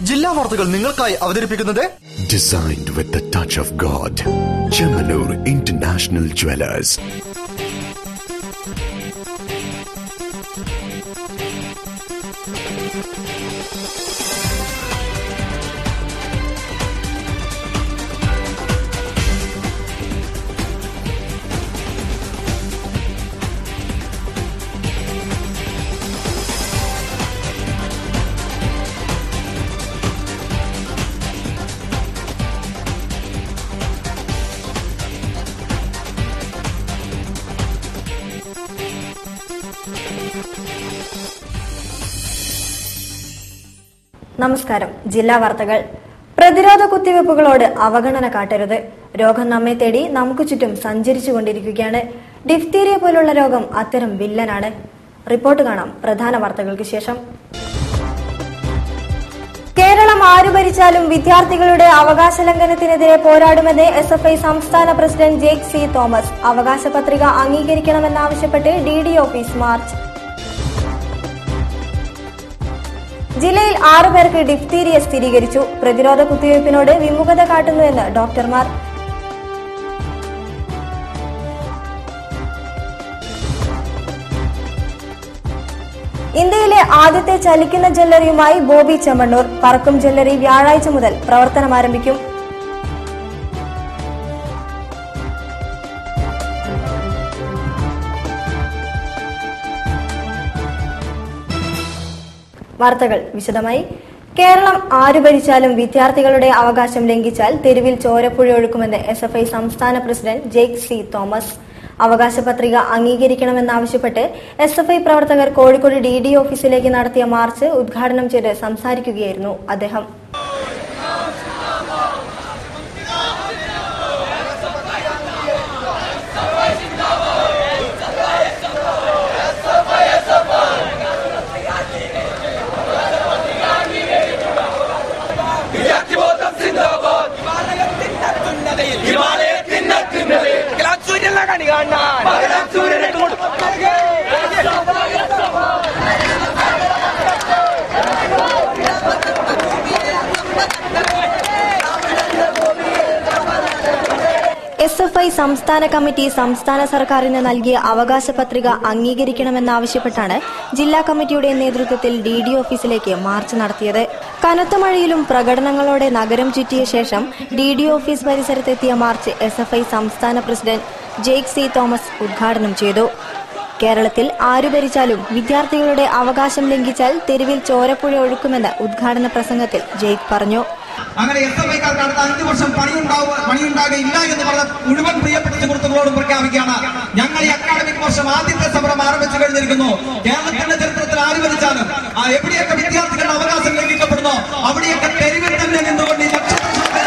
ജില്ലാ വാർത്തകൾ നിങ്ങൾക്കായി അവതരിപ്പിക്കുന്നത് Designed with the touch of God. Chemanur International Jewelers. നമസ്കാരം ജില്ലാ വാർത്തകൾ പ്രതിരോധ കുത്തിവയ്പ്പുകളോട് അവഗണന കാട്ടരുത് രോഗം നമ്മെ തേടി നമുക്ക് ചുറ്റും സഞ്ചരിച്ചു കൊണ്ടിരിക്കുകയാണ് ഡിഫ്തീരിയ പോലുള്ള രോഗം അത്തരം വില്ലനാണ് റിപ്പോർട്ട് കാണാം പ്രധാന വാർത്തകൾക്ക് ശേഷം കേരളം ആരു ഭരിച്ചാലും വിദ്യാർത്ഥികളുടെ അവകാശ ലംഘനത്തിനെതിരെ പോരാടുമെന്ന് എസ് എഫ് ഐ സംസ്ഥാന പ്രസിഡന്റ് ജേക്ക് സി തോമസ് അവകാശ പത്രിക അംഗീകരിക്കണമെന്നാവശ്യപ്പെട്ട് ഡി ഡി ഓഫീസ് മാർച്ച് ജില്ലയിൽ ആറു പേർക്ക് ഡിഫ്തീരിയ സ്ഥിരീകരിച്ചു പ്രതിരോധ കുത്തിവയ്പ്പിനോട് വിമുഖത കാട്ടുന്നുവെന്ന് ഡോക്ടർമാർ ഇന്ത്യയിലെ ആദ്യത്തെ ചലിക്കുന്ന ജ്വല്ലറിയുമായി ബോബി ചെമ്മണ്ണൂർ പറക്കും ജ്വല്ലറി വ്യാഴാഴ്ച മുതൽ പ്രവർത്തനം ആരംഭിക്കും വാർത്തകൾ വിശദമായി കേരളം ആരു ഭരിച്ചാലും വിദ്യാർത്ഥികളുടെ അവകാശം ലംഘിച്ചാൽ തെരുവിൽ ചോരപ്പുഴ ഒഴുക്കുമെന്ന് എസ് എഫ് ഐ സംസ്ഥാന പ്രസിഡന്റ് ജേക്ക് സി തോമസ് അവകാശ പത്രിക അംഗീകരിക്കണമെന്നാവശ്യപ്പെട്ട് എസ് എഫ് ഐ പ്രവർത്തകർ കോഴിക്കോട് ഡി ഡി ഓഫീസിലേക്ക് നടത്തിയ മാർച്ച് ഉദ്ഘാടനം ചെയ്ത് സംസാരിക്കുകയായിരുന്നു അദ്ദേഹം സൂര്യനെ കണി കാണാൻ സൂര്യനെ എസ് എഫ് ഐ സംസ്ഥാന കമ്മിറ്റി സംസ്ഥാന സർക്കാരിന് നൽകിയ അവകാശ പത്രിക അംഗീകരിക്കണമെന്നാവശ്യപ്പെട്ടാണ് ജില്ലാ കമ്മിറ്റിയുടെ നേതൃത്വത്തിൽ ഡി ഡി ഓഫീസിലേക്ക് മാർച്ച് നടത്തിയത് കനത്ത മഴയിലും പ്രകടനങ്ങളോടെ നഗരം ചുറ്റിയ ശേഷം ഡി ഡി ഓഫീസ് പരിസരത്തെത്തിയ മാർച്ച് എസ് എഫ് ഐ സംസ്ഥാന പ്രസിഡന്റ് ജേക്ക് സി തോമസ് ഉദ്ഘാടനം ചെയ്തു കേരളത്തിൽ ആരു ഭരിച്ചാലും വിദ്യാർത്ഥികളുടെ അവകാശം ലംഘിച്ചാൽ തെരുവിൽ ചോരപ്പുഴ ഒഴുക്കുമെന്ന് ഉദ്ഘാടന പ്രസംഗത്തിൽ ജെയ്ക്ക് പറഞ്ഞു അങ്ങനെ എസ് എഫ് ഐക്കാർക്ക് അടുത്ത അഞ്ചു വർഷം പണിയുണ്ടാവുക പണിയുണ്ടാകില്ല എന്ന് പറഞ്ഞ മുഴുവൻ പ്രിയപ്പെട്ട സുഹൃത്തുക്കളോടും പ്രഖ്യാപിക്കുകയാണ് ഞങ്ങൾ ഈ അക്കാഡമിക് വർഷം ആദ്യത്തെ സമരം ആരംഭിച്ചു കഴിഞ്ഞിരിക്കുന്നു കേരളത്തിന്റെ ചരിത്രത്തിൽ ആര് ഭരിച്ചാലും ആ എവിടെയൊക്കെ വിദ്യാർത്ഥികളുടെ അവകാശം ലംഘിക്കപ്പെടുന്നു അവിടെയൊക്കെ തെരുവിൽ തന്നെ നിന്നുകൊണ്ട് ഈ നക്ഷത്ര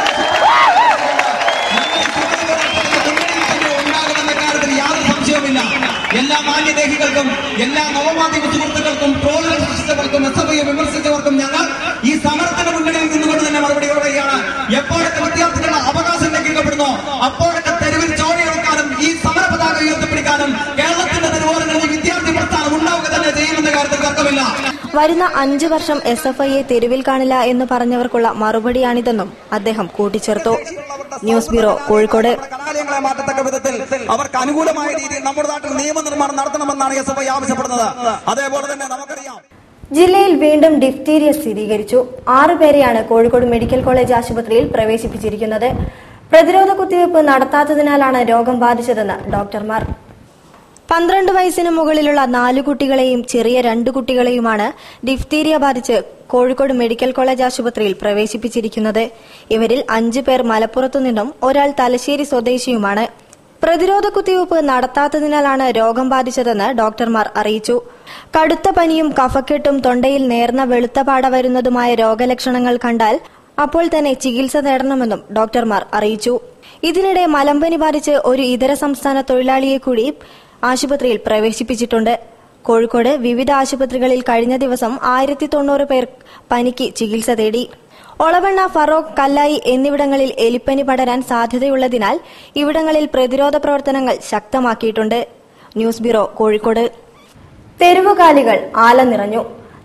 ഉണ്ടാകുമെന്ന കാര്യത്തിൽ യാതൊരു സംശയവുമില്ല എല്ലാ മാന്യദേഹികൾക്കും എല്ലാ നവമാധ്യമ സുഹൃത്തുക്കൾക്കും ട്രോളുകൾ സൃഷ്ടിച്ചവർക്കും എസ് എഫ് ഐ വിമർശിച്ചവർക്കും ഞങ്ങൾ ഈ സമരത്തിന് മുന്നണിയിൽ നിന്നുകൊണ്ട് തന്നെ മറുപടി പറയുകയാണ് എപ്പോഴൊക്കെ വിദ്യാർത്ഥികളുടെ അവകാശം ലംഘിക്കപ്പെടുന്നു അപ്പോഴൊക്കെ തെരുവിൽ ചോരയൊടുക്കാനും ഈ സമര പതാക ഉയർത്തിപ്പിടിക്കാനും കേരളത്തിന്റെ തെരുവോരങ്ങളിൽ വിദ്യാർത്ഥി പ്രസ്ഥാനം ഉണ്ടാവുക തന്നെ ചെയ്യുമെന്ന കാര്യത്തിൽ തർക്കമില്ല വരുന്ന അഞ്ചു വർഷം എസ് എഫ് ഐയെ തെരുവിൽ കാണില്ല എന്ന് പറഞ്ഞവർക്കുള്ള മറുപടിയാണിതെന്നും അദ്ദേഹം കൂട്ടിച്ചേർത്തു ന്യൂസ് ബ്യൂറോ കോഴിക്കോട് കലാലയങ്ങളെ മാറ്റത്തക്ക വിധത്തിൽ അവർക്ക് അനുകൂലമായ രീതിയിൽ നമ്മുടെ നാട്ടിൽ നിയമനിർമ്മാണം നടത്തണമെന്നാണ് എസ് എഫ് ഐ ആവശ്യപ്പെടുന്നത് അതേപോലെ തന്നെ നമുക്കറിയാം ജില്ലയിൽ വീണ്ടും ഡിഫ്തീരിയ സ്ഥിരീകരിച്ചു ആറു പേരെയാണ് കോഴിക്കോട് മെഡിക്കൽ കോളേജ് ആശുപത്രിയിൽ പ്രവേശിപ്പിച്ചിരിക്കുന്നത് പ്രതിരോധ കുത്തിവയ്പ് നടത്താത്തതിനാലാണ് രോഗം ബാധിച്ചതെന്ന് ഡോക്ടർമാർ പന്ത്രണ്ട് വയസ്സിന് മുകളിലുള്ള നാലു കുട്ടികളെയും ചെറിയ രണ്ടു കുട്ടികളെയുമാണ് ഡിഫ്തീരിയ ബാധിച്ച് കോഴിക്കോട് മെഡിക്കൽ കോളേജ് ആശുപത്രിയിൽ പ്രവേശിപ്പിച്ചിരിക്കുന്നത് ഇവരിൽ അഞ്ചു പേർ മലപ്പുറത്തു നിന്നും ഒരാൾ തലശ്ശേരി സ്വദേശിയുമാണ് പ്രതിരോധ കുത്തിവയ്പ് നടത്താത്തതിനാലാണ് രോഗം ബാധിച്ചതെന്ന് ഡോക്ടർമാർ അറിയിച്ചു കടുത്ത പനിയും കഫക്കെട്ടും തൊണ്ടയിൽ നേർന്ന വെളുത്ത പാട വരുന്നതുമായ രോഗലക്ഷണങ്ങൾ കണ്ടാൽ അപ്പോൾ തന്നെ ചികിത്സ തേടണമെന്നും ഡോക്ടർമാർ അറിയിച്ചു ഇതിനിടെ മലമ്പനി ബാധിച്ച് ഒരു ഇതര സംസ്ഥാന തൊഴിലാളിയെ കൂടി ആശുപത്രിയിൽ പ്രവേശിപ്പിച്ചിട്ടുണ്ട് കോഴിക്കോട് വിവിധ ആശുപത്രികളിൽ കഴിഞ്ഞ ദിവസം ആയിരത്തി തൊണ്ണൂറ് പേർ പനിക്ക് ചികിത്സ തേടി ഒളവണ്ണ ഫറോക്ക് കല്ലായി എന്നിവിടങ്ങളിൽ എലിപ്പനി പടരാൻ സാധ്യതയുള്ളതിനാൽ ഇവിടങ്ങളിൽ പ്രതിരോധ പ്രവർത്തനങ്ങൾ ശക്തമാക്കിയിട്ടുണ്ട് ന്യൂസ് ബ്യൂറോ കോഴിക്കോട് തെരുവുകാലികൾ ആല നിറഞ്ഞു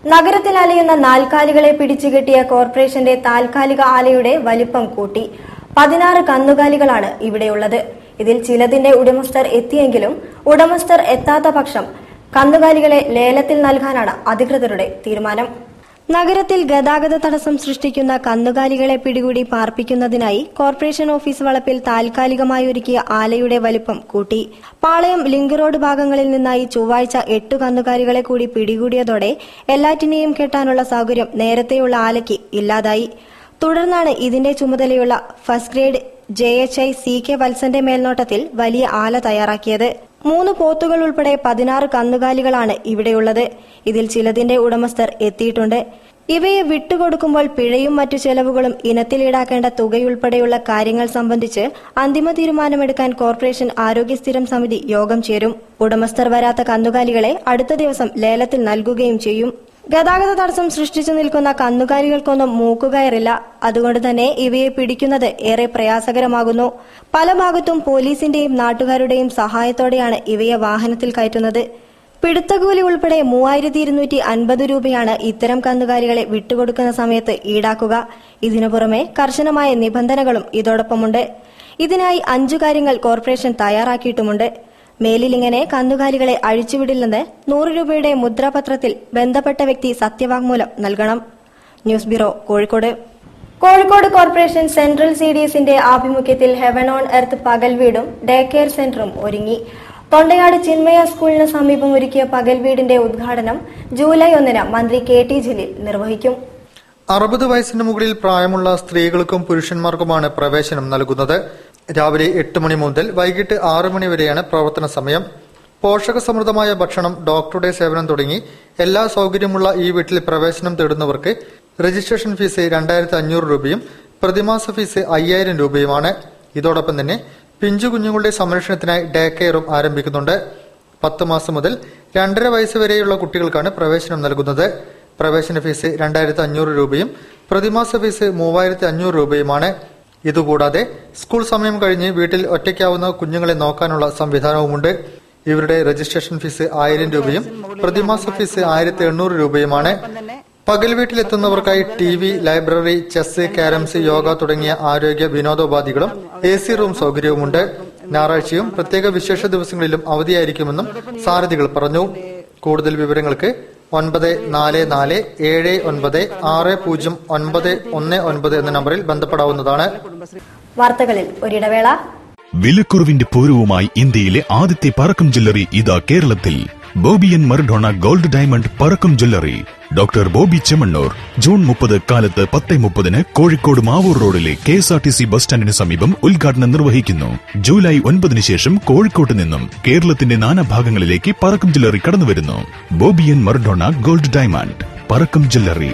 നഗരത്തിൽ അലയുന്ന നാൽക്കാലികളെ പിടിച്ചുകെട്ടിയ കോർപ്പറേഷന്റെ താൽക്കാലിക ആലയുടെ വലിപ്പം കൂട്ടി പതിനാറ് കന്നുകാലികളാണ് ഇവിടെയുള്ളത് ഇതിൽ ചിലതിന്റെ ഉടമസ്ഥർ എത്തിയെങ്കിലും ഉടമസ്ഥർ എത്താത്ത പക്ഷം കന്നുകാലികളെ ലേലത്തിൽ നൽകാനാണ് അധികൃതരുടെ തീരുമാനം നഗരത്തിൽ ഗതാഗത തടസ്സം സൃഷ്ടിക്കുന്ന കന്നുകാലികളെ പിടികൂടി പാർപ്പിക്കുന്നതിനായി കോർപ്പറേഷൻ ഓഫീസ് വളപ്പിൽ താൽക്കാലികമായി ഒരുക്കിയ ആലയുടെ വലിപ്പം കൂട്ടി പാളയം ലിങ്ക് റോഡ് ഭാഗങ്ങളിൽ നിന്നായി ചൊവ്വാഴ്ച എട്ടു കന്നുകാലികളെ കൂടി പിടികൂടിയതോടെ എല്ലാറ്റിനെയും കെട്ടാനുള്ള സൗകര്യം നേരത്തെയുള്ള ആലയ്ക്ക് ഇല്ലാതായി തുടർന്നാണ് ഇതിന്റെ ചുമതലയുള്ള first grade J H I C K വത്സന്റെ മേൽനോട്ടത്തിൽ വലിയ ആല തയ്യാറാക്കിയത് മൂന്ന് പോത്തുകൾ ഉൾപ്പെടെ പതിനാറ് കന്നുകാലികളാണ് ഇവിടെയുള്ളത് ഇതിൽ ചിലതിന്റെ ഉടമസ്ഥർ എത്തിയിട്ടുണ്ട് ഇവയെ വിട്ടുകൊടുക്കുമ്പോൾ പിഴയും മറ്റു ചെലവുകളും ഇനത്തിൽ ഈടാക്കേണ്ട തുകയുൾപ്പെടെയുള്ള കാര്യങ്ങൾ സംബന്ധിച്ച് അന്തിമ തീരുമാനമെടുക്കാൻ കോർപ്പറേഷൻ ആരോഗ്യ സ്ഥിരം സമിതി യോഗം ചേരും ഉടമസ്ഥർ വരാത്ത കന്നുകാലികളെ അടുത്ത ദിവസം ലേലത്തിൽ നൽകുകയും ചെയ്യും ഗതാഗത തടസ്സം സൃഷ്ടിച്ചു നിൽക്കുന്ന കന്നുകാലികൾക്കൊന്നും മൂക്കുകയറില്ല അതുകൊണ്ട് തന്നെ ഇവയെ പിടിക്കുന്നത് ഏറെ പ്രയാസകരമാകുന്നു പല ഭാഗത്തും പോലീസിന്റെയും നാട്ടുകാരുടെയും സഹായത്തോടെയാണ് ഇവയെ വാഹനത്തിൽ കയറ്റുന്നത് പിടുത്തകൂലി ഉൾപ്പെടെ മൂവായിരത്തി ഇരുന്നൂറ്റി അൻപത് രൂപയാണ് ഇത്തരം കന്നുകാലികളെ വിട്ടുകൊടുക്കുന്ന സമയത്ത് ഈടാക്കുക ഇതിനു പുറമെ കർശനമായ നിബന്ധനകളും ഇതോടൊപ്പമുണ്ട് ഇതിനായി അഞ്ചു കാര്യങ്ങൾ കോർപ്പറേഷൻ തയ്യാറാക്കിയിട്ടുമുണ്ട് മേലിൽ ഇങ്ങനെ കന്നുകാലികളെ അഴിച്ചുവിടില്ലെന്ന് നൂറ് രൂപയുടെ മുദ്രാപത്രത്തിൽ ബന്ധപ്പെട്ട വ്യക്തി സത്യവാങ്മൂലം നൽകണം news bureau Kozhikode Kozhikode corporation central C D എസിന്റെ ആഭിമുഖ്യത്തിൽ ഹെവൻ ഓൺ എർത്ത് പകൽ വീടും ഡേ കെയർ സെന്ററും ഒരുങ്ങി തൊണ്ടയാട് ചിന്മയ സ്കൂളിന് സമീപം ഒരുക്കിയ പകൽ വീടിന്റെ ഉദ്ഘാടനം ജൂലൈ ഒന്നിന് മന്ത്രി കെ ടി ജലീൽ നിർവഹിക്കും അറുപത് വയസ്സിന് മുകളിൽ പ്രായമുള്ള സ്ത്രീകൾക്കും പുരുഷന്മാർക്കുമാണ് പ്രവേശനം നൽകുന്നത് രാവിലെ എട്ട് മണി മുതൽ വൈകിട്ട് ആറ് മണി വരെയാണ് പ്രവർത്തന സമയം പോഷകസമൃദ്ധമായ ഭക്ഷണം ഡോക്ടറുടെ സേവനം തുടങ്ങി എല്ലാ സൗകര്യമുള്ള ഈ വീട്ടിൽ പ്രവേശനം തേടുന്നവർക്ക് രജിസ്ട്രേഷൻ ഫീസ് രണ്ടായിരത്തി അഞ്ഞൂറ് രൂപയും പ്രതിമാസ ഫീസ് അയ്യായിരം രൂപയുമാണ് ഇതോടൊപ്പം തന്നെ പിഞ്ചു കുഞ്ഞുങ്ങളുടെ സംരക്ഷണത്തിനായി ഡേ കെയറും ആരംഭിക്കുന്നുണ്ട് പത്ത് മാസം മുതൽ രണ്ടര വയസ്സ് വരെയുള്ള കുട്ടികൾക്കാണ് പ്രവേശനം നൽകുന്നത് പ്രവേശന ഫീസ് രണ്ടായിരത്തി അഞ്ഞൂറ് രൂപയും പ്രതിമാസ ഫീസ് മൂവായിരത്തി അഞ്ഞൂറ് രൂപയുമാണ് ഇതുകൂടാതെ സ്കൂൾ സമയം കഴിഞ്ഞ് വീട്ടിൽ ഒറ്റയ്ക്കാവുന്ന കുഞ്ഞുങ്ങളെ നോക്കാനുള്ള സംവിധാനവുമുണ്ട് ഇവരുടെ രജിസ്ട്രേഷൻ ഫീസ് ആയിരം രൂപയും പ്രതിമാസ ഫീസ് ആയിരത്തി എണ്ണൂറ് രൂപയുമാണ് പകൽ വീട്ടിലെത്തുന്നവർക്കായി T V library chess carroms yoga തുടങ്ങിയ ആരോഗ്യ വിനോദോപാധികളും എ സി റൂം സൗകര്യവുമുണ്ട് ഞായറാഴ്ചയും പ്രത്യേക വിശേഷ ദിവസങ്ങളിലും അവധിയായിരിക്കുമെന്നും സാരഥികൾ പറഞ്ഞു കൂടുതൽ വിവരങ്ങൾക്ക് ഒൻപത് നാല് നാല് ഏഴ് ഒൻപത് ആറ് പൂജ്യം ഒൻപത് ഒന്ന് ഒൻപത് എന്ന നമ്പറിൽ ബന്ധപ്പെടാവുന്നതാണ് വാർത്തകളിൽ ഒരിടവേള വിലക്കുറവിന്റെ പൂരവുമായി ഇന്ത്യയിലെ ആദ്യത്തെ പറക്കം ജ്വല്ലറി ഇതാ കേരളത്തിൽ ബോബിയൻ മർഡോണ ഗോൾഡ് ഡയമണ്ട് പറക്കം jewellery doctor Boby Chemmanur June മുപ്പത് കാലത്ത് പത്ത് മുപ്പതിന് കോഴിക്കോട് മാവൂർ റോഡിലെ K S R T C bus സ്റ്റാൻഡിന് സമീപം ഉദ്ഘാടനം നിർവഹിക്കുന്നു ജൂലൈ ഒൻപതിന് ശേഷം കോഴിക്കോട്ട് നിന്നും കേരളത്തിന്റെ നാനാഭാഗങ്ങളിലേക്ക് പറക്കം ജ്വല്ലറി കടന്നുവരുന്നു ബോബിയൻ മർഡോണ ഗോൾഡ് ഡയമണ്ട് പറക്കം ജ്വല്ലറി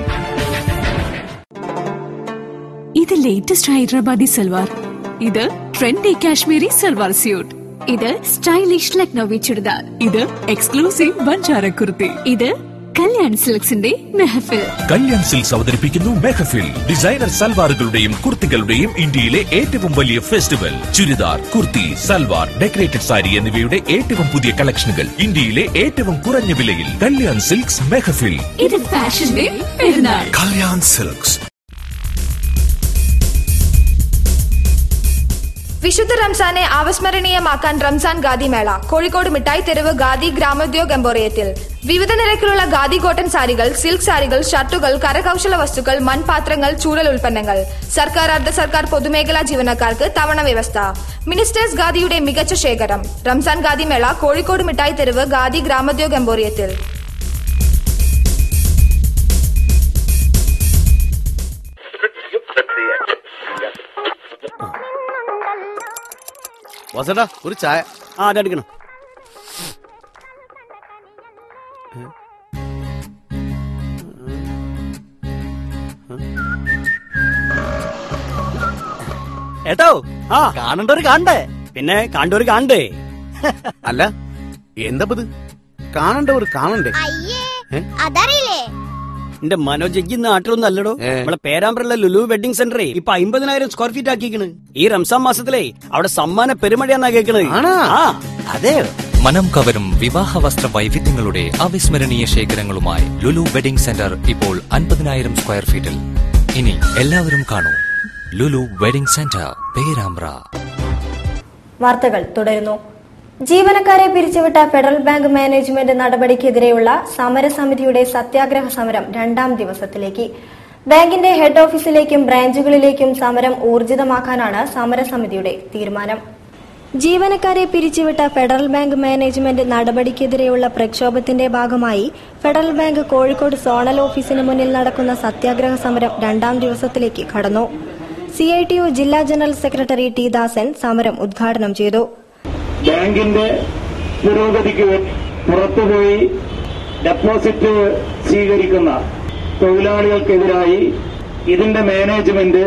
ഇത് ലേറ്റസ്റ്റ് ഹൈദരാബാദി സൽവാർ ഇത് ട്രെൻഡി കാശ്മീരി സൽവാർ സ്യൂട്ട് ഇത് സ്റ്റൈലിഷ് ലക്നൌവി ചുരിദാർ ഇത് എക്സ്ക്ലൂസീവ് ബഞ്ചാര കുർത്തി ഇത് കല്യാൺ സിൽക്സിന്റെ മെഹഫിൽ കല്യാൺ സിൽക്സ് അവതരിപ്പിക്കുന്നു മെഹഫിൽ ഡിസൈനർ സൽവാറുകളുടെയും കുർത്തികളുടെയും ഇന്ത്യയിലെ ഏറ്റവും വലിയ ഫെസ്റ്റിവൽ ചുരിദാർ കുർത്തി സൽവാർ ഡെക്കറേറ്റഡ് സാരി എന്നിവയുടെ ഏറ്റവും പുതിയ കളക്ഷനുകൾ ഇന്ത്യയിലെ ഏറ്റവും കുറഞ്ഞ വിലയിൽ കല്യാൺ സിൽക്സ് മെഹഫിൽ ഇത് ഫാഷന്റെ പെരുന്നാൾ കല്യാൺ സിൽക്സ് വിശുദ്ധ റംസാനെ അവസ്മരണീയമാക്കാൻ റംസാൻ ഖാദി മേള കോഴിക്കോട് മിഠായി തെരുവ് ഖാദി ഗ്രാമോദ്योग എംബോറിയത്തിൽ വിവിധ നിരക്കിലുള്ള ഖാദി കോട്ടൺ സാരികൾ സിൽക്ക് സാരികൾ ഷർട്ടുകൾ കരകൗശല വസ്തുക്കൾ മൺപാത്രങ്ങൾ ചൂടൽ ഉൽപ്പന്നങ്ങൾ സർക്കാർ അർദ്ധ സർക്കാർ പൊതുമേഖലാ ജീവനക്കാർക്ക് തവണ വ്യവസ്ഥ മിനിസ്റ്റേഴ്സ് ഖാദിയുടെ മികച്ച ശേഖരം റംസാൻ ഖാദി മേള കോഴിക്കോട് മിഠായി തെരുവ് ഖാദി ഗ്രാമോദ്योग എംബോറിയത്തിൽ വാസേട്ടാ ഒരു ചായ ആ അടിക്കണം ഏട്ടോ ആ കാണണ്ടവര് കാണണ്ടേ പിന്നെ കണ്ടവര് കാണണ്ടേ അല്ല എന്താ ഇത് കാണണ്ടവർ കാണണ്ടേ അതറിയില്ലേ എന്റെ മനോജ് ഈ നാട്ടിലൊന്നും അല്ലടോ നമ്മളെ പേരാമ്പ്രയുള്ള ലുലു വെഡിങ് സെന്ററേ ഇപ്പൊ അമ്പതിനായിരം സ്ക്വയർ ഫീറ്റ് ആക്കിക്കണ് ഈ റംസാൻ മാസത്തിലേ അവിടെ സമ്മാന പെരുമഴയാന്നാ കേക്കണത് ആ അതെ മനം കവരും വിവാഹ വസ്ത്ര വൈവിധ്യങ്ങളുടെ അവിസ്മരണീയ ശേഖരങ്ങളുമായി ലുലു വെഡിംഗ് സെന്റർ ഇപ്പോൾ അൻപതിനായിരം സ്ക്വയർ ഫീറ്റിൽ ഇനി എല്ലാവരും കാണൂ ലുലു വെഡിംഗ് സെന്റർ പേരാമ്പ്ര വാർത്തകൾ തുടരുന്നു ജീവനക്കാരെ പിരിച്ചുവിട്ട ഫെഡറൽ ബാങ്ക് മാനേജ്മെന്റ് നടപടിക്കെതിരെയുള്ള സമരസമിതിയുടെ സത്യാഗ്രഹ സമരം രണ്ടാം ദിവസത്തിലേക്ക് ബാങ്കിന്റെ ഹെഡ് ഓഫീസിലേക്കും ബ്രാഞ്ചുകളിലേക്കും സമരം ഊർജിതമാക്കാനാണ് സമരസമിതിയുടെ തീരുമാനം ജീവനക്കാരെ പിരിച്ചുവിട്ട ഫെഡറൽ ബാങ്ക് മാനേജ്മെന്റ് നടപടിക്കെതിരെയുള്ള പ്രക്ഷോഭത്തിന്റെ ഭാഗമായി ഫെഡറൽ ബാങ്ക് കോഴിക്കോട് സോണൽ ഓഫീസിന് മുന്നിൽ നടക്കുന്ന സത്യാഗ്രഹ സമരം രണ്ടാം ദിവസത്തിലേക്ക് കടന്നു സി ഐ ടി യു ജില്ലാ ജനറൽ സെക്രട്ടറി ടി ദാസൻ സമരം ഉദ്ഘാടനം ചെയ്തു ബാങ്കിന്റെ പുരോഗതിക്ക് പുറത്തുപോയി ഡെപ്പോസിറ്റ് സ്വീകരിക്കുന്ന തൊഴിലാളികൾക്കെതിരായി ഇതിന്റെ മാനേജ്മെന്റ്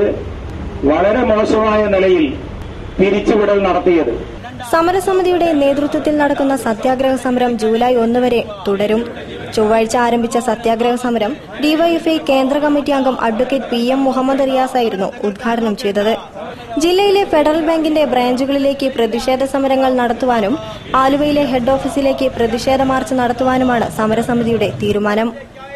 വളരെ മോശമായ നിലയിൽ പിരിച്ചുവിടൽ നടത്തിയത് സമരസമിതിയുടെ നേതൃത്വത്തിൽ നടക്കുന്ന സത്യാഗ്രഹ സമരം ജൂലൈ ഒന്ന് വരെ തുടരും ചൊവ്വാഴ്ച ആരംഭിച്ച സത്യാഗ്രഹ സമരം ഡിവൈഎഫ്ഐ കേന്ദ്ര കമ്മിറ്റി അംഗം advocate P M Muhammad Riyas ആയിരുന്നു ഉദ്ഘാടനം ചെയ്തത് ജില്ലയിലെ ഫെഡറൽ ബാങ്കിന്റെ ബ്രാഞ്ചുകളിലേക്ക് പ്രതിഷേധ സമരങ്ങൾ നടത്തുവാനും ആലുവയിലെ ഹെഡ് ഓഫീസിലേക്ക് പ്രതിഷേധ മാർച്ച് നടത്തുവാനുമാണ് സമരസമിതിയുടെ തീരുമാനം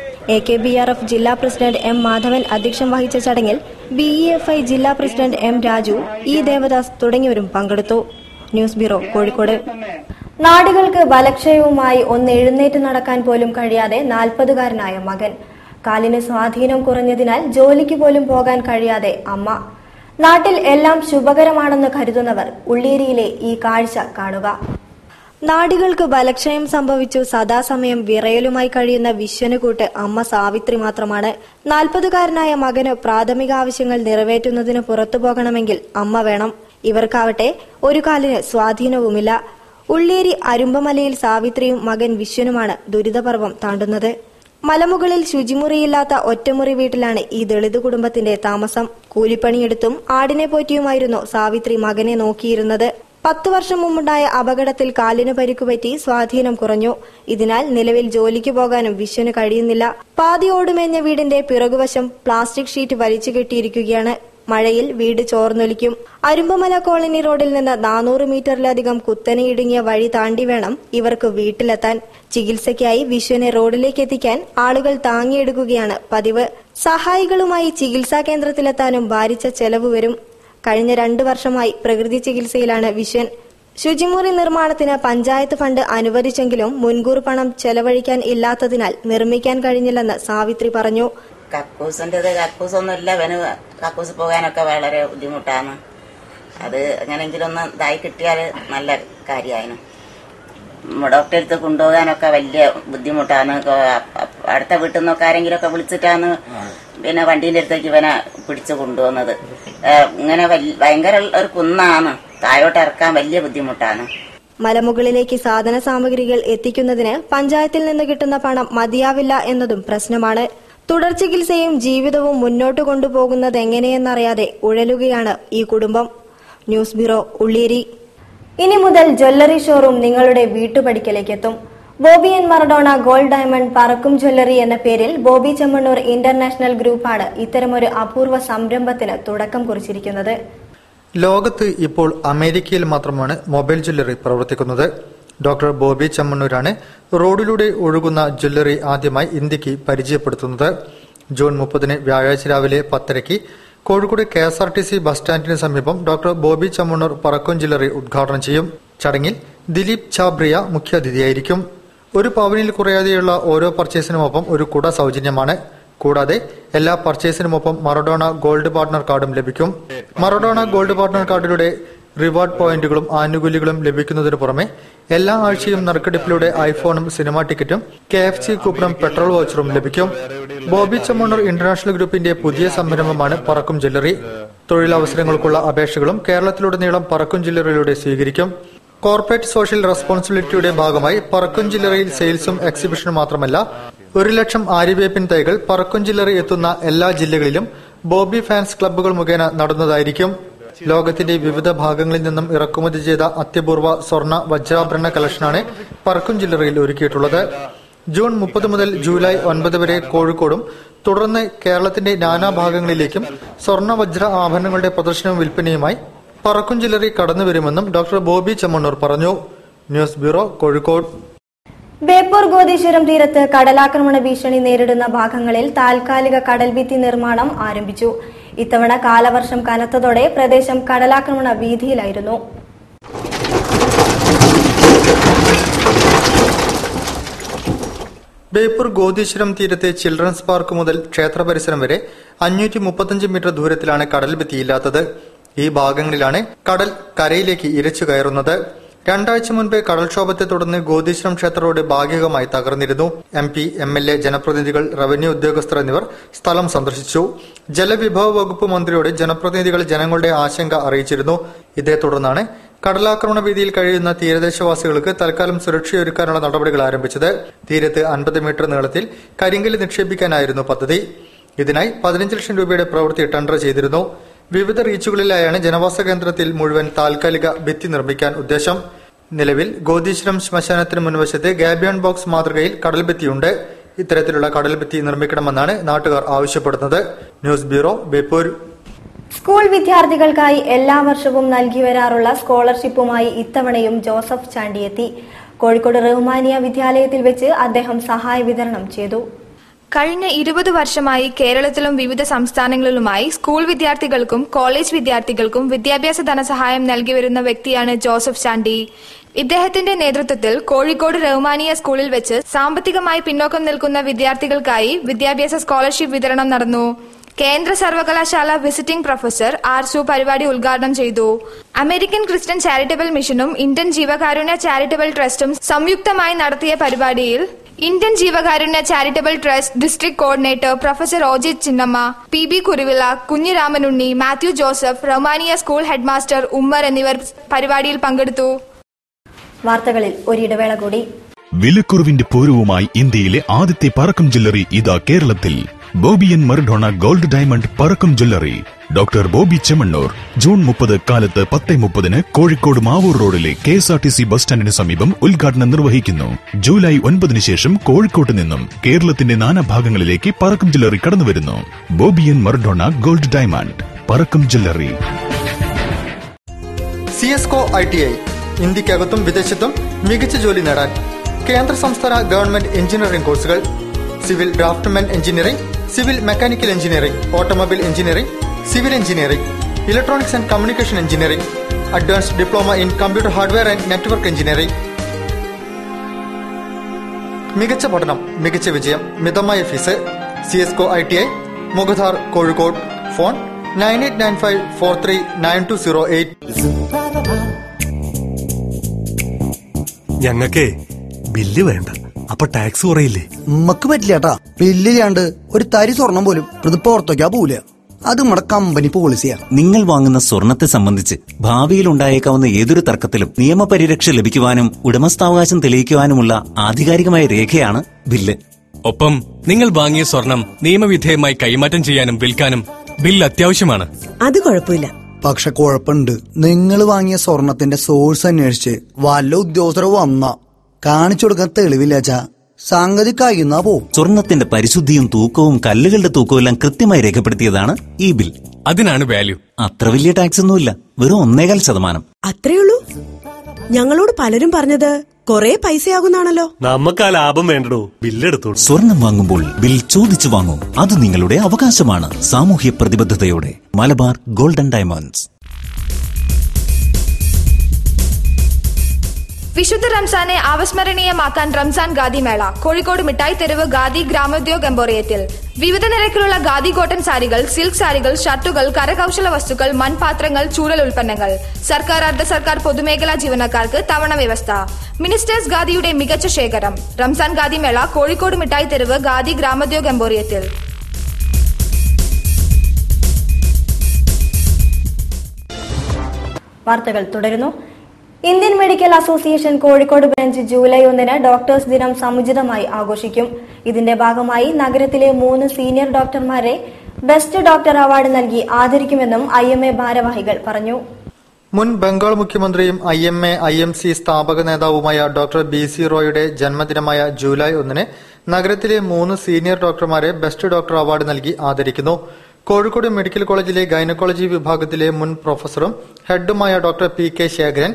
A K B R F ജില്ലാ പ്രസിഡന്റ് എം മാധവൻ അധ്യക്ഷം വഹിച്ച ചടങ്ങിൽ ബി ഇ എഫ് ഐ ജില്ലാ president M Raju E Devadas തുടങ്ങിയവരും പങ്കെടുത്തു ന്യൂസ് ബ്യൂറോ കോഴിക്കോട് നാടുകൾക്ക് ബലക്ഷയവുമായി ഒന്ന് എഴുന്നേറ്റ് നടക്കാൻ പോലും കഴിയാതെ നാൽപ്പതുകാരനായ മകൻ കാലിന് സ്വാധീനം കുറഞ്ഞതിനാൽ ജോലിക്ക് പോലും പോകാൻ കഴിയാതെ അമ്മ നാട്ടിൽ എല്ലാം ശുഭകരമാണെന്ന് കരുതുന്നവർ ഉള്ളേരിയിലെ ഈ കാഴ്ച കാണുക നാടുകൾക്ക് ബലക്ഷയം സംഭവിച്ചു സദാസമയം വിറയലുമായി കഴിയുന്ന വിശ്വനുകൂട്ട് അമ്മ സാവിത്രി മാത്രമാണ് നാൽപ്പതുകാരനായ മകന് പ്രാഥമിക ആവശ്യങ്ങൾ നിറവേറ്റുന്നതിന് പുറത്തു പോകണമെങ്കിൽ അമ്മ വേണം ഇവർക്കാവട്ടെ ഒരു കാലിന് സ്വാധീനവുമില്ല ഉള്ളേരി അരുമ്പമലയിൽ സാവിത്രിയും മകൻ വിശ്വനുമാണ് ദുരിതപർവം താണ്ടുന്നത് മലമുകളിൽ ശുചിമുറിയില്ലാത്ത ഒറ്റമുറി വീട്ടിലാണ് ഈ ദളിത് കുടുംബത്തിന്റെ താമസം കൂലിപ്പണിയെടുത്തും ആടിനെ പോറ്റിയുമായിരുന്നു സാവിത്രി മകനെ നോക്കിയിരുന്നത് പത്തു വർഷം മുമ്പുണ്ടായ അപകടത്തിൽ കാലിന് പരിക്കുപറ്റി സ്വാധീനം കുറഞ്ഞു ഇതിനാൽ നിലവിൽ ജോലിക്ക് പോകാനും വിശ്വന് കഴിയുന്നില്ല പാതി ഓടുമേഞ്ഞ വീടിന്റെ പിറകുവശം പ്ലാസ്റ്റിക് ഷീറ്റ് വലിച്ചു കെട്ടിയിരിക്കുകയാണ് മഴയിൽ വീട് ചോർന്നൊലിക്കും അരുമ്പമല കോളനി റോഡിൽ നിന്ന് നാനൂറ് മീറ്ററിലധികം കുത്തനെ ഇടുങ്ങിയ വഴി താണ്ടി വേണം ഇവർക്ക് വീട്ടിലെത്താൻ ചികിത്സയ്ക്കായി വിശ്വനെ റോഡിലേക്ക് എത്തിക്കാൻ ആളുകൾ താങ്ങിയെടുക്കുകയാണ് പതിവ് സഹായികളുമായി ചികിത്സാ കേന്ദ്രത്തിലെത്താനും ഭാരിച്ച ചെലവ് വരും കഴിഞ്ഞ രണ്ടു വർഷമായി പ്രകൃതി ചികിത്സയിലാണ് വിശ്വൻ ശുചിമുറി നിർമ്മാണത്തിന് പഞ്ചായത്ത് ഫണ്ട് അനുവദിച്ചെങ്കിലും മുൻകൂർ പണം ചെലവഴിക്കാൻ ഇല്ലാത്തതിനാൽ നിർമ്മിക്കാൻ കഴിഞ്ഞില്ലെന്ന് സാവിത്രി പറഞ്ഞു കക്കൂസിൻ്റെത് കക്കൂസൊന്നുമില്ല അവന് കക്കൂസ് പോകാനൊക്കെ വളരെ ബുദ്ധിമുട്ടാണ് അത് എങ്ങനെയെങ്കിലും ഒന്ന് ഇതായി കിട്ടിയാൽ നല്ല കാര്യമായിരുന്നു ഡോക്ടറെ അടുത്ത് കൊണ്ടുപോകാനൊക്കെ വലിയ ബുദ്ധിമുട്ടാണ് കൊ- അടുത്ത വീട്ടിൽ നിന്നൊക്കെ ആരെങ്കിലും ഒക്കെ വിളിച്ചിട്ടാണ് പിന്നെ വണ്ടീൻ്റെ അടുത്തേക്ക് ഇവനെ പിടിച്ചു കൊണ്ടുവന്നത് ഏഹ് ഇങ്ങനെ വല്യ- ഭയങ്കര ഒരു കുന്നാണ് താഴോട്ട് ഇറക്കാൻ വലിയ ബുദ്ധിമുട്ടാണ് മലമുകളിലേക്ക് സാധന സാമഗ്രികൾ എത്തിക്കുന്നതിന് പഞ്ചായത്തിൽ നിന്ന് കിട്ടുന്ന പണം മതിയാവില്ല എന്നതും പ്രശ്നമാണ് തുടർ ചികിത്സയും ജീവിതവും മുന്നോട്ട് കൊണ്ടുപോകുന്നത് എങ്ങനെയെന്നറിയാതെ ഉഴലുകയാണ് ഈ കുടുംബം ന്യൂസ് ബ്യൂറോ ഉള്ളേരി ഇനി മുതൽ ജ്വല്ലറി ഷോറൂം നിങ്ങളുടെ വീട്ടുപടിക്കലേക്ക് എത്തും Boby N Maradona gold diamond പറക്കും ജ്വല്ലറി എന്ന പേരിൽ ബോബി ചെമ്മണ്ണൂർ ഇന്റർനാഷണൽ ഗ്രൂപ്പാണ് ഇത്തരമൊരു അപൂർവ സംരംഭത്തിന് തുടക്കം കുറിച്ചിരിക്കുന്നത് ലോകത്ത് ഇപ്പോൾ അമേരിക്കയിൽ മാത്രമാണ് മൊബൈൽ ജ്വല്ലറി പ്രവർത്തിക്കുന്നത് ഡോക്ടർ ബോബി ചമ്മണ്ണൂരാണ് റോഡിലൂടെ ഒഴുകുന്ന ജ്വല്ലറി ആദ്യമായി ഇന്ത്യക്ക് പരിചയപ്പെടുത്തുന്നത് ജൂൺ മുപ്പതിന് വ്യാഴാഴ്ച രാവിലെ പത്തരയ്ക്ക് Kozhikode K S R T C bus സ്റ്റാൻഡിന് സമീപം ഡോക്ടർ ബോബി ചമ്മണ്ണൂർ പറക്കും ജ്വല്ലറി ഉദ്ഘാടനം ചെയ്യും ചടങ്ങിൽ ദിലീപ് ചാബ്രിയ മുഖ്യാതിഥിയായിരിക്കും ഒരു പവനിൽ കുറയാതെയുള്ള ഓരോ പർച്ചേസിനുമൊപ്പം ഒരു കുട സൗജന്യമാണ് കൂടാതെ എല്ലാ പർച്ചേസിനുമൊപ്പം മറഡോണ ഗോൾഡ് പാർട്ണർ കാർഡും ലഭിക്കും മറഡോണ ഗോൾഡ് പാർട്ണർ കാർഡിലൂടെ റിവാർഡ് പോയിന്റുകളും ആനുകൂല്യങ്ങളും ലഭിക്കുന്നതിനു പുറമെ എല്ലാ ആഴ്ചയും നറുക്കെടുപ്പിലൂടെ ഐഫോണും സിനിമാ ടിക്കറ്റും കെ എഫ് സി കൂപ്പണും പെട്രോൾ വോച്ചറും ലഭിക്കും ബോബി ചമ്മണ്ണൂർ ഇന്റർനാഷണൽ ഗ്രൂപ്പിന്റെ പുതിയ സംരംഭമാണ് പറക്കും ജ്വല്ലറി തൊഴിലവസരങ്ങൾക്കുള്ള അപേക്ഷകളും കേരളത്തിലുടനീളം പറക്കും ജ്വല്ലറിയിലൂടെ സ്വീകരിക്കും കോർപ്പറേറ്റ് സോഷ്യൽ റെസ്പോൺസിബിലിറ്റിയുടെ ഭാഗമായി പറക്കും ജില്ലറിയിൽ സെയിൽസും എക്സിബിഷനും മാത്രമല്ല ഒരു ലക്ഷം ആര്യവേപ്പിൻ തൈകൾ പറക്കും ജില്ലറി എത്തുന്ന എല്ലാ ജില്ലകളിലും ബോബി ഫാൻസ് ക്ലബ്ബുകൾ മുഖേന നടന്നതായിരിക്കും ലോകത്തിന്റെ വിവിധ ഭാഗങ്ങളിൽ നിന്നും ഇറക്കുമതി ചെയ്ത അത്യപൂർവ സ്വർണ്ണ വജ്രാഭരണ കളക്ഷനാണ് പറക്കും ജില്ലറിയിൽ ഒരുക്കിയിട്ടുള്ളത് ജൂൺ മുപ്പത് മുതൽ ജൂലൈ ഒൻപത് വരെ കോഴിക്കോടും തുടർന്ന് കേരളത്തിന്റെ നാനാഭാഗങ്ങളിലേക്കും സ്വർണ്ണ വജ്ര ആഭരണങ്ങളുടെ പ്രദർശനവും വിൽപ്പനയുമായി പറക്കും ജില്ലറി കടന്നുവരുമെന്നും ഡോക്ടർ ബോബി ചെമ്മണ്ണൂർ പറഞ്ഞു ന്യൂസ് ബ്യൂറോ കോഴിക്കോട് ബേപ്പൂർ ഗോദീശ്വരം തീരത്ത് കടലാക്രമണ ഭീഷണി നേരിടുന്ന ഭാഗങ്ങളിൽ താൽക്കാലിക കടൽഭിത്തി നിർമ്മാണം ആരംഭിച്ചു ഇത്തവണ കാലവർഷം കനത്തതോടെ പ്രദേശം കടലാക്രമണ ഭീതിയിലായിരുന്നു ബേപ്പൂർ ഗോദീശ്വരം തീരത്തെ ചിൽഡ്രൻസ് പാർക്ക് മുതൽ ക്ഷേത്ര പരിസരം വരെ അഞ്ഞൂറ്റി മുപ്പത്തഞ്ച് മീറ്റർ ദൂരത്തിലാണ് കടൽ ഭിത്തിയില്ലാത്തത് ഈ ഭാഗങ്ങളിലാണ് കടൽ കരയിലേക്ക് ഇരച്ചു കയറുന്നത് രണ്ടാഴ്ച മുൻപേ കടൽക്ഷോഭത്തെ തുടർന്ന് ഗോദീശ്വരം ക്ഷേത്ര റോഡ് ഭാഗികമായി തകർന്നിരുന്നു M P M L A ജനപ്രതിനിധികൾ റവന്യൂ ഉദ്യോഗസ്ഥർ എന്നിവർ സ്ഥലം സന്ദർശിച്ചു ജലവിഭവ വകുപ്പ് മന്ത്രിയോട് ജനപ്രതിനിധികൾ ജനങ്ങളുടെ ആശങ്ക അറിയിച്ചിരുന്നു ഇതേ തുടർന്നാണ് കടലാക്രമണ ഭീതിയിൽ കഴിയുന്ന തീരദേശവാസികൾക്ക് തൽക്കാലം സുരക്ഷയൊരുക്കാനുള്ള നടപടികൾ ആരംഭിച്ചത് തീരത്ത് അൻപത് മീറ്റർ നീളത്തിൽ കരിങ്കല്ല് നിക്ഷേപിക്കാനായിരുന്നു പദ്ധതി ഇതിനായി പതിനഞ്ച് ലക്ഷം രൂപയുടെ പ്രവൃത്തി ടെൻഡർ ചെയ്തിരുന്നു വിവിധ റീച്ചുകളിലായാണ് ജനവാസ കേന്ദ്രത്തിൽ മുഴുവൻ താൽക്കാലിക ഭിത്തി നിർമ്മിക്കാൻ ഉദ്ദേശം നിലവിൽ ഗോദീശ്വരം ശ്മശാനത്തിന് മുൻവശത്ത് ഗാബിയൺ ബോക്സ് മാതൃകയിൽ കടൽഭിത്തിയുണ്ട് ഇത്തരത്തിലുള്ള കടൽഭിത്തി നിർമ്മിക്കണമെന്നാണ് നാട്ടുകാർ ആവശ്യപ്പെടുന്നത് ന്യൂസ് ബ്യൂറോ ബേപ്പൂർ സ്കൂൾ വിദ്യാർത്ഥികൾക്കായി എല്ലാ വർഷവും നൽകി വരാറുള്ള സ്കോളർഷിപ്പുമായി ഇത്തവണയും ജോസഫ് ചാണ്ടിയെത്തി കോഴിക്കോട് റഹ്മാനിയ വിദ്യാലയത്തിൽ വെച്ച് അദ്ദേഹം സഹായ വിതരണം ചെയ്തു കഴിഞ്ഞ ഇരുപത് വർഷമായി കേരളത്തിലും വിവിധ സംസ്ഥാനങ്ങളിലുമായി സ്കൂൾ വിദ്യാർത്ഥികൾക്കും കോളേജ് വിദ്യാർത്ഥികൾക്കും വിദ്യാഭ്യാസ ധനസഹായം നൽകി വരുന്ന വ്യക്തിയാണ് ജോസഫ് ചാണ്ടി ഇദ്ദേഹത്തിന്റെ നേതൃത്വത്തിൽ കോഴിക്കോട് റഹ്മാനിയ സ്കൂളിൽ വെച്ച് സാമ്പത്തികമായി പിന്നോക്കം നിൽക്കുന്ന വിദ്യാർത്ഥികൾക്കായി വിദ്യാഭ്യാസ സ്കോളർഷിപ്പ് വിതരണം നടന്നു കേന്ദ്ര സർവകലാശാല വിസിറ്റിംഗ് പ്രൊഫസർ ആർ സു പരിപാടി ഉദ്ഘാടനം ചെയ്തു അമേരിക്കൻ ക്രിസ്ത്യൻ ചാരിറ്റബിൾ മിഷനും ഇന്ത്യൻ ജീവകാരുണ്യ ചാരിറ്റബിൾ ട്രസ്റ്റും സംയുക്തമായി നടത്തിയ പരിപാടിയിൽ ഇന്ത്യൻ ജീവകാരുണ്യ charitable trust district coordinator professor Ojith Chinnamma P B Kuruvila Kunhiramanunni Mathew Joseph Romania school headmaster Ummer എന്നിവർ പരിപാടിയിൽ പങ്കെടുത്തു വാർത്തകളിൽ ഒരിടവേള കൂടി വിലക്കുറവിന്റെ പൂരവുമായി ഇന്ത്യയിലെ ആദ്യത്തെ പറക്കം ജ്വല്ലറി ഇതാ കേരളത്തിൽ ബോബിയൻ മർഡോണ ഗോൾഡ് ഡയമണ്ട് പറക്കം jewellery doctor Boby Chemmanur June മുപ്പത് കാലത്ത് പത്ത് മുപ്പതിന് കോഴിക്കോട് മാവൂർ റോഡിലെ K S R T C bus സ്റ്റാൻഡിന് സമീപം ഉദ്ഘാടനം നിർവഹിക്കുന്നു ജൂലൈ ഒൻപതിന് ശേഷം കോഴിക്കോട്ട് നിന്നും കേരളത്തിന്റെ നാനാഭാഗങ്ങളിലേക്ക് പറക്കം ജ്വല്ലറി കടന്നുവരുന്നു ബോബിയൻ മർഡോണ ഗോൾഡ് ഡയമണ്ട് പറക്കം jewellery C S co I T I ഇന്ത്യക്കകത്തും വിദേശത്തും മികച്ച ജോലി നേടാൻ കേന്ദ്ര സംസ്ഥാന ഗവൺമെന്റ് എഞ്ചിനീയറിംഗ് കോഴ്സുകൾ civil draftsman engineering civil mechanical engineering automobile engineering civil engineering electronics and communication engineering advanced diploma in computer hardware and network engineering മികച്ച പഠനം മികച്ച വിജയം മിതമായ fees C S co I T I Mukhadar Kozhikode phone nine eight nine five four three nine two zero eight ഞങ്ങക്കേ bill വേണ്ട അപ്പൊ tax കുറയില്ലേ നമ്മക്ക് പറ്റില്ല കേട്ടാ ബില്ലില്ലാണ്ട് ഒരു തരി സ്വർണം പോലും ഇത് പുറത്തേക്കാ പോവില്ല അത് നമ്മുടെ കമ്പനി പോളിസിയാ നിങ്ങൾ വാങ്ങുന്ന സ്വർണത്തെ സംബന്ധിച്ച് ഭാവിയിൽ ഉണ്ടായേക്കാവുന്ന ഏതൊരു തർക്കത്തിലും നിയമപരിരക്ഷ ലഭിക്കുവാനും ഉടമസ്ഥാവകാശം തെളിയിക്കുവാനുമുള്ള ആധികാരികമായ രേഖയാണ് ബില്ല് ഒപ്പം നിങ്ങൾ വാങ്ങിയ സ്വർണം നിയമവിധേയമായി കൈമാറ്റം ചെയ്യാനും വിൽക്കാനും ബിൽ അത്യാവശ്യമാണ് അത് കുഴപ്പമില്ല പക്ഷെ കുഴപ്പമുണ്ട് നിങ്ങൾ വാങ്ങിയ സ്വർണത്തിന്റെ സോഴ്സ് അന്വേഷിച്ച് വല്ല ഉദ്യോഗസ്ഥരോ വന്ന കാണിച്ചു കൊടുക്കാൻ തെളിവില്ലാച്ചാ സംഗതി കഴിയുന്നാ പോവും സ്വർണത്തിന്റെ പരിശുദ്ധിയും തൂക്കവും കല്ലുകളുടെ തൂക്കവും എല്ലാം കൃത്യമായി രേഖപ്പെടുത്തിയതാണ് ഈ ബിൽ അതിനാണ് വാല്യൂ അത്ര വലിയ ടാക്സ് ഒന്നുമില്ല വെറും ഒന്നേകാൽ ശതമാനം അത്രയുള്ളൂ ഞങ്ങളോട് പലരും പറഞ്ഞത് കൊറേ പൈസയാകുന്നാണല്ലോ നമുക്ക് ആ ലാഭം വേണ്ടടോ ബില്ലെടുത്തോളൂ സ്വർണം വാങ്ങുമ്പോൾ ബിൽ ചോദിച്ചു വാങ്ങൂ അത് നിങ്ങളുടെ അവകാശമാണ് സാമൂഹ്യ പ്രതിബദ്ധതയോടെ മലബാർ ഗോൾഡൻ ഡയമണ്ട്സ് വിശുദ്ധ റംസാനെ അവസ്മരണീയമാക്കാൻ റംസാൻ ഖാദി മേള കോഴിക്കോട് മിഠായി തെരുവ് ഖാദി ഗ്രാമോദ്योग എംബോറിയത്തിൽ വിവിധ നിരക്കിലുള്ള ഖാദി കോട്ടൺ സാരികൾ സിൽക്ക് സാരികൾ ഷർട്ടുകൾ കരകൗശല വസ്തുക്കൾ മൺപാത്രങ്ങൾ ചൂരൽ ഉൽപ്പന്നങ്ങൾ സർക്കാർ അർദ്ധ സർക്കാർ പൊതുമേഖലാ ജീവനക്കാർക്ക് തവണ വ്യവസ്ഥ മിനിസ്റ്റേഴ്സ് ഖാദിയുടെ മികച്ച ശേഖരം റംസാൻ ഖാദി മേള കോഴിക്കോട് മിഠായി തെരുവ് ഖാദി ഗ്രാമോദ്योग എംബോറിയത്തിൽ വാർത്തകൾ തുടരുന്നു Indian medical association Kozhikode branch July ഒന്നിന് ഡോക്ടേഴ്സ് ദിനം സമുചിതമായി ആഘോഷിക്കും ഇതിന്റെ ഭാഗമായി നഗരത്തിലെ മൂന്ന് സീനിയർ ഡോക്ടർമാരെ ബെസ്റ്റ് ഡോക്ടർ അവാർഡ് നൽകി ആദരിക്കുമെന്നും ഐ എം എ ഭാരവാഹികൾ പറഞ്ഞു മുൻ ബംഗാൾ മുഖ്യമന്ത്രിയും I M A I M C സ്ഥാപക നേതാവുമായ ഡോക്ടർ ബി സി റോയുടെ ജന്മദിനമായ ജൂലൈ ഒന്നിന് നഗരത്തിലെ മൂന്ന് സീനിയർ ഡോക്ടർമാരെ ബെസ്റ്റ് ഡോക്ടർ അവാർഡ് നൽകി ആദരിക്കുന്നു കോഴിക്കോട് മെഡിക്കൽ കോളേജിലെ ഗൈനക്കോളജി വിഭാഗത്തിലെ മുൻ പ്രൊഫസറും ഹെഡുമായ doctor P K Sekharan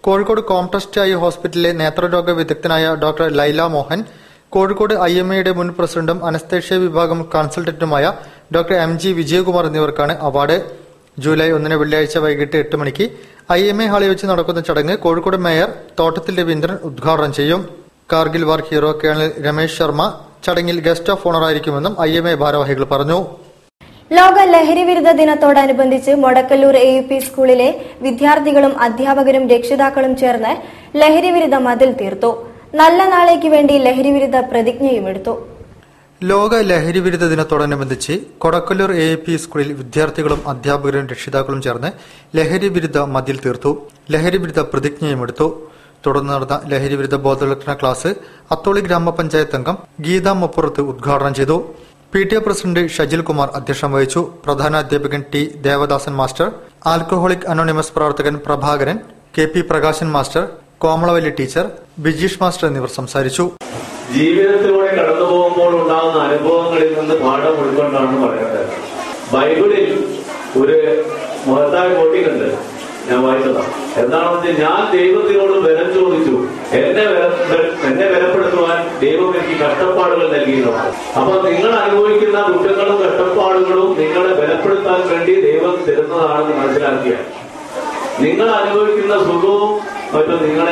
Kozhikode Comtrust eye ഹോസ്പിറ്റലിലെ നേത്രരോഗ വിദഗ്ധനായ doctor Laila Mohan Kozhikode I M എയുടെ മുൻ പ്രസിഡന്റും അനസ്തേഷ്യ വിഭാഗം കൺസൾട്ടന്റുമായ ഡോക്ടർ എം ജി വിജയകുമാർ എന്നിവർക്കാണ് അവാർഡ് ജൂലൈ ഒന്നിന് വെള്ളിയാഴ്ച വൈകിട്ട് എട്ട് മണിക്ക് ഐ എം എ ഹാളിൽ വെച്ച് നടക്കുന്ന ചടങ്ങ് കോഴിക്കോട് മേയർ തോട്ടത്തിൽ രവീന്ദ്രൻ ഉദ്ഘാടനം ചെയ്യും Kargil war hero colonel Ramesh Sharma ചടങ്ങിൽ ഗസ്റ്റ് ഓഫ് ഓണർ ആയിരിക്കുമെന്നും ഐ എം എ ഭാരവാഹികൾ പറഞ്ഞു ലോക ലഹരി വിരുദ്ധ ദിനത്തോടനുബന്ധിച്ച് മൊടക്കല്ലൂർ എ യു പി സ്കൂളിലെ വിദ്യാർത്ഥികളും അധ്യാപകരും രക്ഷിതാക്കളും ചേർന്ന് ലഹരി വിരുദ്ധ മതിൽ തീർത്തു നല്ല നാളേക്ക് വേണ്ടി ലഹരി വിരുദ്ധ പ്രതിജ്ഞയും എടുത്തു ലോക ലഹരി വിരുദ്ധ ദിനത്തോടനുബന്ധിച്ച് കൊടക്കല്ലൂർ എ പി സ്കൂളിൽ വിദ്യാർത്ഥികളും അധ്യാപകരും രക്ഷിതാക്കളും ചേർന്ന് ലഹരി വിരുദ്ധ മതിൽ തീർത്തു ലഹരി വിരുദ്ധ പ്രതിജ്ഞയും എടുത്തു തുടർന്ന് നടന്ന ലഹരി വിരുദ്ധ ബോധവൽക്കരണ ക്ലാസ് അത്തോളി ഗ്രാമപഞ്ചായത്ത് അംഗം ഗീത മപ്പുറത്ത് ഉദ്ഘാടനം ചെയ്തു P T A president Shajil Kumar അധ്യക്ഷം വഹിച്ചു പ്രധാന അധ്യാപകൻ T Devadasan master alcoholic anonymous പ്രവർത്തകൻ Prabhakaran K P Prakashan master Komalavalli teacher Bijeesh master എന്നിവർ സംസാരിച്ചു ജീവിതത്തിലൂടെ കടന്നു പോകുമ്പോൾ ഉണ്ടാകുന്ന അനുഭവങ്ങളിൽ നിന്ന് പാഠം ഉൾക്കൊണ്ടാണ് പറയുന്നത് ബൈബിളിൽ ഒരു മഹത്തായ കോട്ടിക്കുണ്ട് ഞാൻ വായിച്ചതാണ് എന്താണെന്ന് വെച്ചാൽ ഞാൻ ദൈവത്തിനോട് ബലം ചോദിച്ചു എന്നെ ബല- ബല- എന്നെ ബലപ്പെടുത്തുവാൻ ദൈവം എനിക്ക് കഷ്ടപ്പാടുകൾ നൽകിയതാണ് അപ്പൊ നിങ്ങൾ അനുഭവിക്കുന്ന ദുഃഖങ്ങളും കഷ്ടപ്പാടുകളും നിങ്ങളെ ബലപ്പെടുത്താൻ വേണ്ടി ദൈവം തരുന്നതാണെന്ന് മനസ്സിലാക്കിയ നിങ്ങൾ അനുഭവിക്കുന്ന സുഖവും മറ്റും നിങ്ങളെ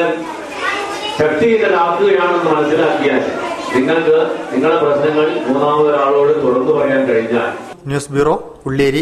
ശക്തിയിലാക്കുകയാണെന്ന് മനസ്സിലാക്കിയാൽ നിങ്ങൾക്ക് നിങ്ങളുടെ പ്രശ്നങ്ങൾ മൂന്നാമതൊരാളോട് തുറന്നു പറയാൻ കഴിഞ്ഞാൽ ന്യൂസ് ബ്യൂറോ ഉള്ളേരി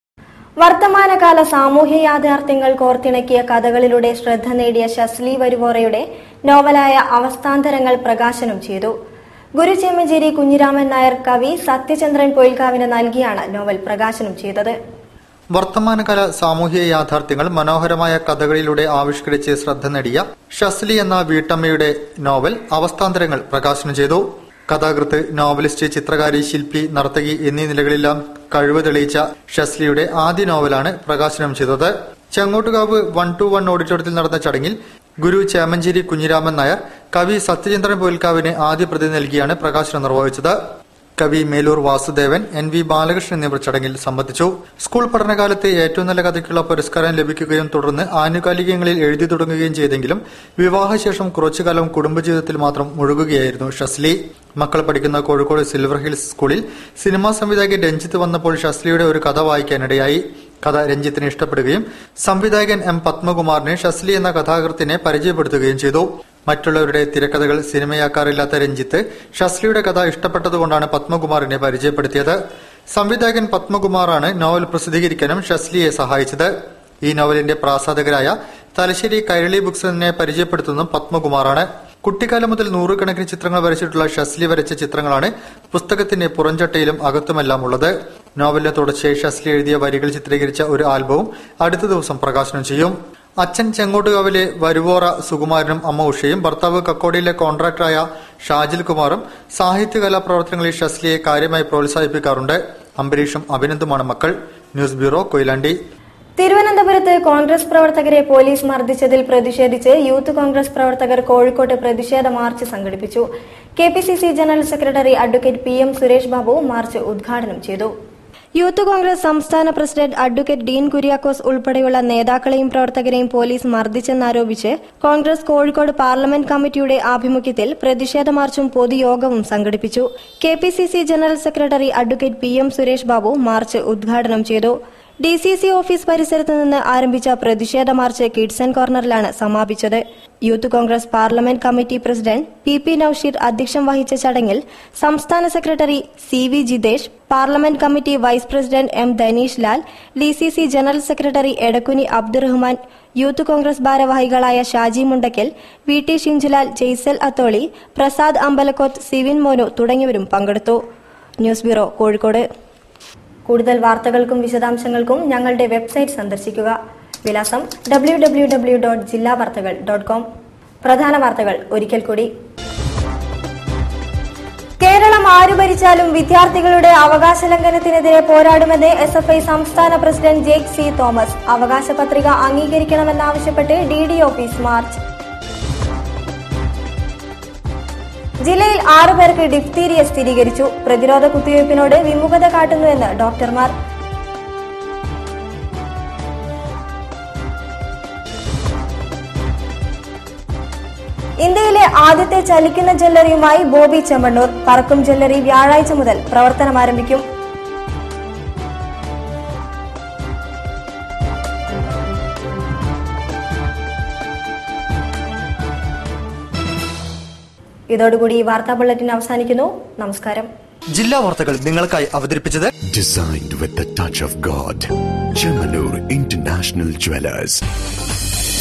വർത്തമാനകാല സാമൂഹ്യ യാഥാർത്ഥ്യങ്ങൾ കോർത്തിണക്കിയ കഥകളിലൂടെ ശ്രദ്ധ നേടിയ ഷസ്ലി വരുവോറയുടെ നോവലായ അവസ്ഥാന്തരങ്ങൾ പ്രകാശനം ചെയ്തു ഗുരുചെമ്മഞ്ചേരി കുഞ്ഞിരാമൻ നായർ കവി സത്യചന്ദ്രൻ പൊയിൽക്കാവിന് നൽകിയാണ് നോവൽ പ്രകാശനം ചെയ്തത് വർത്തമാനകാല സാമൂഹിക യാഥാർത്ഥ്യങ്ങൾ മനോഹരമായ കഥകളിലൂടെ ആവിഷ്കരിച്ച് ശ്രദ്ധ നേടിയ ഷസ്ലി എന്ന വീട്ടമ്മയുടെ നോവൽ അവസ്ഥാന്തരങ്ങൾ പ്രകാശനം ചെയ്തു കഥാകൃത്ത് നോവലിസ്റ്റ് ചിത്രകാരി ശില്പി നർത്തകി എന്നീ നിലകളിലെല്ലാം കഴിവ് തെളിയിച്ച ഷസ്ലിയുടെ ആദ്യ നോവലാണ് പ്രകാശനം ചെയ്തത് ചെങ്ങോട്ടുകാവ് വൺ ടു വൺ ഓഡിറ്റോറിയത്തിൽ നടന്ന ചടങ്ങിൽ ഗുരു ചേമഞ്ചേരി കുഞ്ഞിരാമൻ നായർ കവി സത്യചന്ദ്രൻ പോൽക്കാവിന് ആദ്യ പ്രതി നൽകിയാണ് പ്രകാശനം നിർവഹിച്ചത് കവി മേലൂർ വാസുദേവൻ എൻ വി ബാലകൃഷ്ണൻ എന്നിവർ ചടങ്ങിൽ സംബന്ധിച്ചു സ്കൂൾ പഠനകാലത്ത് ഏറ്റവും നല്ല കഥയ്ക്കുള്ള പുരസ്കാരം ലഭിക്കുകയും തുടർന്ന് ആനുകാലികങ്ങളിൽ എഴുതി തുടങ്ങുകയും ചെയ്തെങ്കിലും വിവാഹശേഷം കുറച്ചുകാലം കുടുംബജീവിതത്തിൽ മാത്രം മുഴുകുകയായിരുന്നു ഷസ്ലി മക്കൾ പഠിക്കുന്ന കോഴിക്കോട് സിൽവർ ഹിൽസ് സ്കൂളിൽ സിനിമാ സംവിധായകൻ രഞ്ജിത്ത് വന്നപ്പോൾ ഷസ്ലിയുടെ ഒരു കഥ വായിക്കാനിടയായി കഥ രഞ്ജിത്തിന് ഇഷ്ടപ്പെടുകയും സംവിധായകൻ എം പത്മകുമാറിന് ഷസ്ലി എന്ന കഥാകൃത്തിനെ പരിചയപ്പെടുത്തുകയും ചെയ്തു മറ്റുള്ളവരുടെ തിരക്കഥകൾ സിനിമയാക്കാറില്ലാത്ത രഞ്ജിത്ത് ഷസ്ലിയുടെ കഥ ഇഷ്ടപ്പെട്ടതുകൊണ്ടാണ് പത്മകുമാറിനെ പരിചയപ്പെടുത്തിയത് സംവിധായകൻ പത്മകുമാറാണ് നോവൽ പ്രസിദ്ധീകരിക്കാനും ഷസ്ലിയെ സഹായിച്ചത് ഈ നോവലിന്റെ പ്രാസാദകരായ തലശ്ശേരി കൈരളി ബുക്സിനെ പരിചയപ്പെടുത്തുന്നതും പത്മകുമാറാണ് കുട്ടിക്കാലം മുതൽ നൂറുകണക്കിന് ചിത്രങ്ങൾ വരച്ചിട്ടുള്ള ഷസ്ലി വരച്ച ചിത്രങ്ങളാണ് പുസ്തകത്തിന്റെ പുറംചട്ടയിലും അകത്തുമെല്ലാം ഉള്ളത് നോവലിനെ തുടർച്ചയായി ഷസ്ലി എഴുതിയ വരികൾ ചിത്രീകരിച്ച ഒരു ആൽബവും അടുത്ത ദിവസം പ്രകാശനം ചെയ്യും അച്ഛൻ ചെങ്ങോട്ടുകാവിലെ വരുവോറ സുകുമാരനും അമ്മ ഉഷയും ഭർത്താവ് കക്കോടിയിലെ കോൺട്രാക്ടറായ ഷാജിൽ കുമാറും സാഹിത്യകലാ പ്രവർത്തനങ്ങളിൽ ഷസ്ലിയെ കാര്യമായി പ്രോത്സാഹിപ്പിക്കാറുണ്ട് അംബരീഷും അഭിനന്ദുമാണ് മക്കൾ ന്യൂസ് ബ്യൂറോ കൊയിലാണ്ടി തിരുവനന്തപുരത്ത് കോൺഗ്രസ് പ്രവർത്തകരെ പോലീസ് മർദ്ദിച്ചതിൽ പ്രതിഷേധിച്ച് യൂത്ത് കോൺഗ്രസ് പ്രവർത്തകർ കോഴിക്കോട്ട് പ്രതിഷേധ മാർച്ച് സംഘടിപ്പിച്ചു K P C C general secretary advocate P M Suresh Babu march ഉദ്ഘാടനം ചെയ്തു യൂത്ത് കോൺഗ്രസ് സംസ്ഥാന പ്രസിഡന്റ് അഡ്വക്കേറ്റ് ഡീൻ കുര്യാക്കോസ് ഉൾപ്പെടെയുള്ള നേതാക്കളെയും പ്രവർത്തകരെയും പോലീസ് മർദ്ദിച്ചെന്നാരോപിച്ച് കോൺഗ്രസ് കോഴിക്കോട് പാർലമെന്റ് കമ്മിറ്റിയുടെ ആഭിമുഖ്യത്തിൽ പ്രതിഷേധ മാർച്ചും പൊതുയോഗവും സംഘടിപ്പിച്ചു K P C C general secretary advocate P M Suresh Babu march ഉദ്ഘാടനം ചെയ്തു ഡി സി സി ഓഫീസ് പരിസരത്ത് നിന്ന് ആരംഭിച്ച പ്രതിഷേധ മാർച്ച് കിഡ്സൺ കോർണറിലാണ് സമാപിച്ചത് youth Congress parliament committee president P P Naushir അധ്യക്ഷം വഹിച്ച ചടങ്ങിൽ സംസ്ഥാന secretary C V Jithesh parliament committee vice president M Dhaneesh Lal D C C general secretary Edakkuni Abdurahman youth Congress ഭാരവാഹികളായ ഷാജി മുണ്ടക്കൽ വി ടി ഷിഞ്ചുലാൽ ജെയ്സൽ അത്തോളി പ്രസാദ് അമ്പലക്കോത്ത് സിവിൻ മോനു തുടങ്ങിയവരും പങ്കെടുത്തു ന്യൂസ് ബ്യൂറോ കോഴിക്കോട് കൂടുതൽ വാർത്തകൾക്കും വിശദാംശങ്ങൾക്കും ഞങ്ങളുടെ വെബ്സൈറ്റ് സന്ദർശിക്കുക വിലാസം ഡബ്ല്യൂ ഡബ്ല്യൂ ഡബ്ല്യൂ ഡോട്ട് ജില്ലാ വാർത്തകൾ ഡോട്ട് കോം പ്രധാന വാർത്തകൾ ഒരിക്കൽ കൂടി കേരളം ആരു ഭരിച്ചാലും വിദ്യാർത്ഥികളുടെ അവകാശ ലംഘനത്തിനെതിരെ പോരാടുമെന്ന് എസ് എഫ് ഐ സംസ്ഥാന പ്രസിഡന്റ് ജേക്ക് സി തോമസ് അവകാശ പത്രിക അംഗീകരിക്കണമെന്നാവശ്യപ്പെട്ട് ഡി ഡി ഓഫീസ് മാർച്ച് ജില്ലയിൽ ആറുപേർക്ക് ഡിഫ്തീരിയ സ്ഥിരീകരിച്ചു പ്രതിരോധ കുത്തിവയ്പ്പിനോട് വിമുഖത കാട്ടുന്നുവെന്ന് ഡോക്ടർമാർ ഇന്ത്യയിലെ ആദ്യത്തെ ചലിക്കുന്ന ജ്വല്ലറിയുമായി ബോബി ചെമ്മണ്ണൂർ പറക്കും ജ്വല്ലറി വ്യാഴാഴ്ച മുതൽ പ്രവർത്തനം ആരംഭിക്കും ഇതോടുകൂടി ഈ വാർത്താ ബുള്ളറ്റിൻ അവസാനിക്കുന്നു നമസ്കാരം ജില്ലാ വാർത്തകൾ നിങ്ങൾക്കായി അവതരിപ്പിച്ചത് Designed with the touch of God. Chemanur International Jewelers.